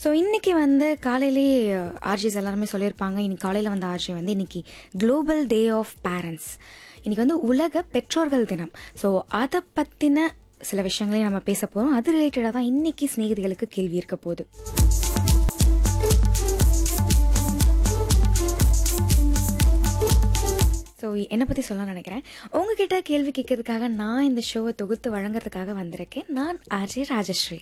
So இன்னைக்கு வந்து காலையிலேயே ஆர்ஜிஸ் எல்லாருமே சொல்லியிருப்பாங்க இன்னைக்கு காலையில் வந்த ஆர்ஜி வந்து இன்னைக்கு குளோபல் டே ஆஃப் பேரண்ட்ஸ் இன்னைக்கு வந்து உலக பெற்றோர்கள் தினம் ஸோ அதை பற்றின சில விஷயங்களையும் நம்ம பேச போகிறோம் அது ரிலேட்டடாக தான் இன்னைக்கு சிநேகிதிகளுக்கு கேள்வி இருக்க போகுது ஸோ என்னை பற்றி சொல்ல நினைக்கிறேன் உங்ககிட்ட கேள்வி கேட்கறதுக்காக நான் இந்த ஷோவை தொகுத்து வழங்குறதுக்காக வந்திருக்கேன் நான் ஆர்ஜே ராஜஸ்ரீ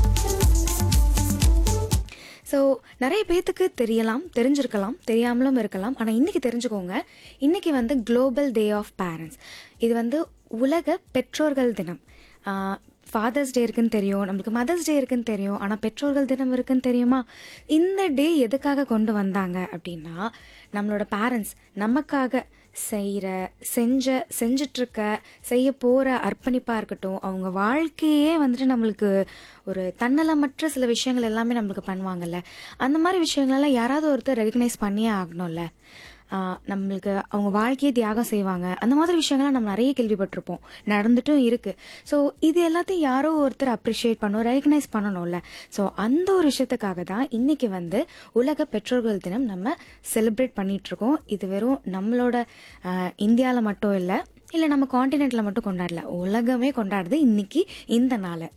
ஸோ நிறைய பேர்த்துக்கு தெரியலாம் தெரிஞ்சிருக்கலாம் தெரியாமலும் இருக்கலாம் ஆனால் இன்றைக்கி தெரிஞ்சுக்கோங்க இன்றைக்கி வந்து குளோபல் டே ஆஃப் பேரண்ட்ஸ் இது வந்து உலக பெற்றோர்கள் தினம் ஃபாதர்ஸ் டே இருக்குன்னு தெரியும் நம்மளுக்கு மதர்ஸ் டே இருக்குன்னு தெரியும் ஆனால் பெற்றோர்கள் தினம் இருக்குன்னு தெரியுமா இந்த டே எதுக்காக கொண்டு வந்தாங்க அப்படின்னா நம்மளோட பேரண்ட்ஸ் நமக்காக செய்கிற செஞ்ச செஞ்சிட்ருக்க செய்ய போகிற அர்ப்பணிப்பாக இருக்கட்டும் அவங்க வாழ்க்கையே வந்துட்டு நம்மளுக்கு ஒரு தன்னலமற்ற சில விஷயங்கள் எல்லாமே நம்மளுக்கு பண்ணுவாங்கல்ல அந்த மாதிரி விஷயங்களெல்லாம் யாராவது ஒருத்தர் ரெகக்னைஸ் பண்ணியே ஆகணும்ல ஆஹ் நம்மளுக்கு அவங்க வாழ்க்கையே தியாகம் செய்வாங்க அந்த மாதிரி விஷயங்கள்லாம் நம்ம நிறைய கேள்விப்பட்டிருப்போம் நடந்துட்டும் இருக்கு ஸோ இது எல்லாத்தையும் யாரோ ஒருத்தர் அப்ரிஷியேட் பண்ணணும் ரெகக்னைஸ் பண்ணணும்ல ஸோ அந்த ஒரு விஷயத்துக்காக தான் இன்னைக்கு வந்து உலக பெற்றோர்கள் தினம் நம்ம செலிப்ரேட் பண்ணிட்டு இருக்கோம் இது வெறும் நம்மளோட இந்தியாவில் மட்டும் இல்லை இல்லை நம்ம காண்டினென்ட்ல மட்டும் கொண்டாடல உலகமே கொண்டாடுது இன்னைக்கு இந்த நாளை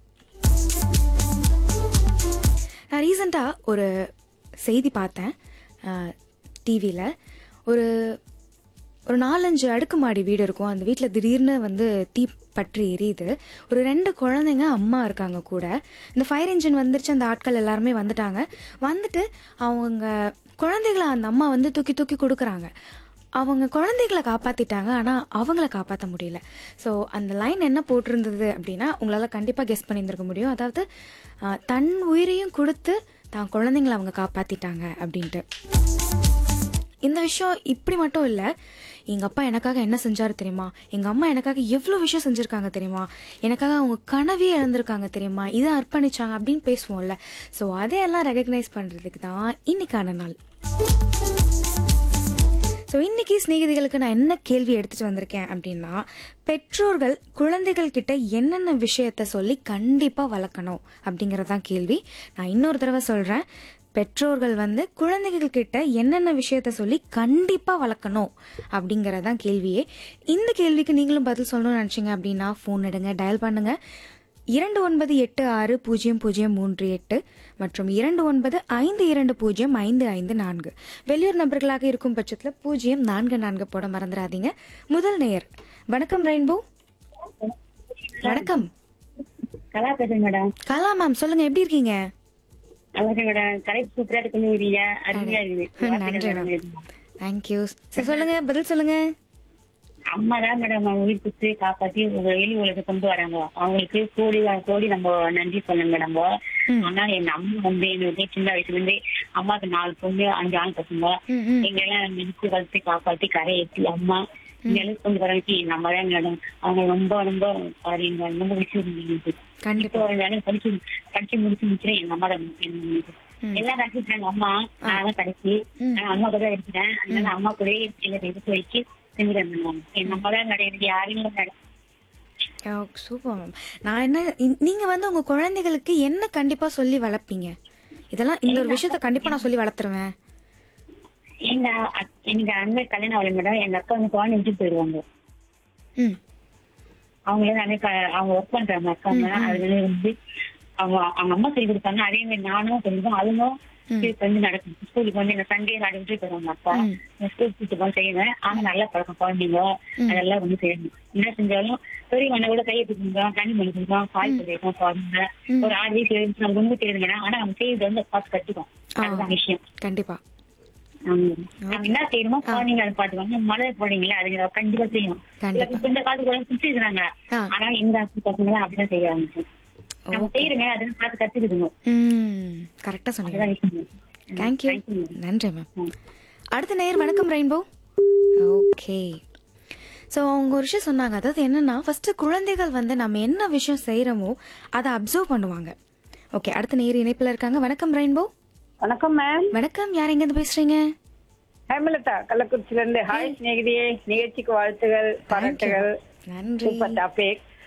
நான் ரீசெண்டாக ஒரு செய்தி பார்த்தேன் டிவியில் ஒரு ஒரு நாலஞ்சு அடுக்குமாடி வீடு இருக்கும் அந்த வீட்டில் திடீர்னு வந்து தீ பற்றி எரியுது ஒரு ரெண்டு குழந்தைங்க அம்மா இருக்காங்க கூட இந்த ஃபயர் இன்ஜின் வந்துருச்சு அந்த ஆட்கள் எல்லாருமே வந்துட்டாங்க வந்துட்டு அவங்க குழந்தைகளை அந்த அம்மா வந்து தூக்கி தூக்கி கொடுக்குறாங்க அவங்க குழந்தைகளை காப்பாத்திட்டாங்க ஆனால் அவங்கள காப்பாற்ற முடியல ஸோ அந்த லைன் என்ன போட்டிருந்தது அப்படின்னா உங்களால் கண்டிப்பாக கெஸ் பண்ணியிருந்திருக்க முடியும் அதாவது ஆஹ், தன் உயிரையும் கொடுத்து தான் குழந்தைங்களை அவங்க காப்பாத்திட்டாங்க அப்படின்ட்டு இந்த விஷயம் இப்படி மட்டும் இல்லை எங்கள் அப்பா எனக்காக என்ன செஞ்சாரு தெரியுமா எங்கள் அம்மா எனக்காக எவ்வளோ விஷயம் செஞ்சுருக்காங்க தெரியுமா எனக்காக அவங்க கனவே இழந்திருக்காங்க தெரியுமா இதை அர்ப்பணிச்சாங்க அப்படின்னு பேசுவோம்ல ஸோ அதையெல்லாம் ரெகக்னைஸ் பண்ணுறதுக்கு தான் இன்னைக்கான நாள் ஸோ இன்னைக்கு சிநேகிதிகளுக்கு நான் என்ன கேள்வி எடுத்துட்டு வந்திருக்கேன் அப்படின்னா பெற்றோர்கள் குழந்தைகள் கிட்ட என்னென்ன விஷயத்த சொல்லி கண்டிப்பாக வளர்க்கணும் அப்படிங்கறதான் கேள்வி நான் இன்னொரு தடவை சொல்கிறேன் பெற்றோர்கள் வந்து குழந்தைகள் கிட்ட என்னென்ன விஷயத்த சொல்லி கண்டிப்பாக வளர்க்கணும் அப்படிங்கறதான் கேள்வியே இந்த கேள்விக்கு நீங்களும் பதில் சொல்லணும்னு நினச்சிங்க அப்படின்னா ஃபோன் எடுங்க டயல் பண்ணுங்க இரண்டு ஒன்பது எட்டு ஆறு பூஜ்ஜியம் பூஜ்ஜியம் மூன்று எட்டு மற்றும் இரண்டு ஒன்பது ஐந்து இரண்டு பூஜ்ஜியம் ஐந்து ஐந்து நான்கு வெளியூர் நபர்களாக இருக்கும் பட்சத்தில் பூஜ்ஜியம் நான்கு நான்கு போட மறந்துடாதீங்க முதல் நேயர் வணக்கம் ரெயின்போ வணக்கம் கலா பேசுங்க மேடம் கலா மேம் சொல்லுங்க எப்படி இருக்கீங்க நல்லா இருக்கு மேடம் கலை சூப்பரா இருக்கு வீடியா அருமையா நன்றி மேம் இருக்குது தேங்க்யூ சரி சொல்லுங்க பதில் சொல்லுங்க அம்மா தான் மேடம் அவங்க உயிர் குத்து காப்பாத்தி உங்க வெளி உலகத்தை கொண்டு வராங்க அவங்களுக்கு கோடி கோடி நம்ம நன்றி சொல்லணுங்க நம்ம ஆனா எங்க அம்மா வந்து எனக்கு சின்ன வயசுல இருந்தே அம்மாக்கு நாலு பொண்ணு அஞ்சு ஆண் பசங்க ம், ம். எங்க எல்லாம் நிறுத்தி வளர்த்து காப்பாத்தி கரை ஏற்றி அம்மா இங்க எல்லாம் கொண்டு வரக்கு நம்ம தான் மேடம் அவங்க ரொம்ப ரொம்ப பாருங்க ரொம்ப விஷயம் கண்டிப்பா இப்போ ஒரு வேலை படிச்சு படிச்சு முடிச்சு முடிச்சுட்டு எங்க அம்மா தான் எனக்கு எல்லாம் கடைசிட்டாங்க அம்மா நான் தான் கடைசி நான் அம்மா கூட இருக்கிறேன் அதனால அம்மா கூட எங்களை எடுத்து வச்சு செஞ்சுட்டு மேம் எங்க அம்மா தான் கிடையாது யாரும் இல்லை மேடம் சூப்பர் மேம் நான் என்ன இ- நீங்க வந்து உங்க குழந்தைகளுக்கு என்ன கண்டிப்பா சொல்லி வளர்ப்பீங்க இதெல்லாம் இந்த ஒரு விஷயத்த கண்டிப்பா நான் சொல்லி வளர்த்துருவேன் எங்க அக்- எங்க அண்ணன் கல்யாணம் ஆகல மேடம் எங்க அக்கா வந்து குழந்தை விட்டு போயிடுவாங்க ம் அவங்க நிறைய க- அவங்க ஒர்க் பண்றாங்க அக்காங்க அதுல வந்து அவங்க அவங்க அம்மா சொல்லி கொடுத்தாங்க அதே மாதிரி நானும் கொஞ்சம் அதுவும் வந்து நடக்கும் ஸ்கூலுக்கு வந்து எங்க சண்டே நடந்துட்டு போயிருவாங்க அப்பா ஸ்கூல் கூட்டு போய் செய்வேன் ஆனா நல்ல பழக்கம் குழந்தைங்க அதெல்லாம் வந்து செய்யணும் என்ன செஞ்சாலும் பெரியவங்க கூட கையை தூக்குங்க தண்ணி பண்ணி கொடுக்கணும் கால் பண்ணிருக்கோம் குழந்தைங்க ஒரு ஆறு வயசு ஏழு வயசு நமக்கு ஒண்ணு தெரியுதுங்கன்னா ஆனா நம்ம செய்யறது வந்து பார்த்து கத்துக்கும் அதுதான் விஷயம் கண்டிப்பா ஆமா. நம்ம என்ன செய்யணுமோ குழந்தைங்க அதை பாத்துக்கோங்க மழை போடுறீங்களா அது கண்டிப்பா செய்யணும் கண்டிப்பா. இப்ப இந்த காலத்து குழந்தை சுத்தி இருக்கிறாங்க ஆ. ஆனா எங்க ஆசை பசங்க அப்படிதான் செய்ய ஆரம்பிச்சு நம்ம செய்யறங்க அதை பார்த்து கத்துக்குதுங்க ம் கரெக்டா சொன்னீங்க அதுதான் விஷயம் தேங்க்யூ Thank you. நன்றி மேம் அடுத்த நேயர் வணக்கம் ரெயின்போ ஓகே ஸோ அவங்க ஒரு விஷயம் சொன்னாங்க அதாவது என்னன்னா ஃபர்ஸ்ட் குழந்தைகள் வந்து நம்ம என்ன விஷயம் செய்கிறோமோ அதை அப்சர்வ் பண்ணுவாங்க ஓகே அடுத்த நேயர் இணைப்பில் இருக்காங்க வணக்கம் ரெயின்போ வணக்கம் மேம் வணக்கம் யார் எங்கேருந்து பேசுறீங்க ஹேமலதா கள்ளக்குறிச்சில இருந்து ஹாய் சிநேகிதியே நிகழ்ச்சிக்கு வாழ்த்துகள் பாராட்டுகள் நன்றி சூப்பர் டாபிக்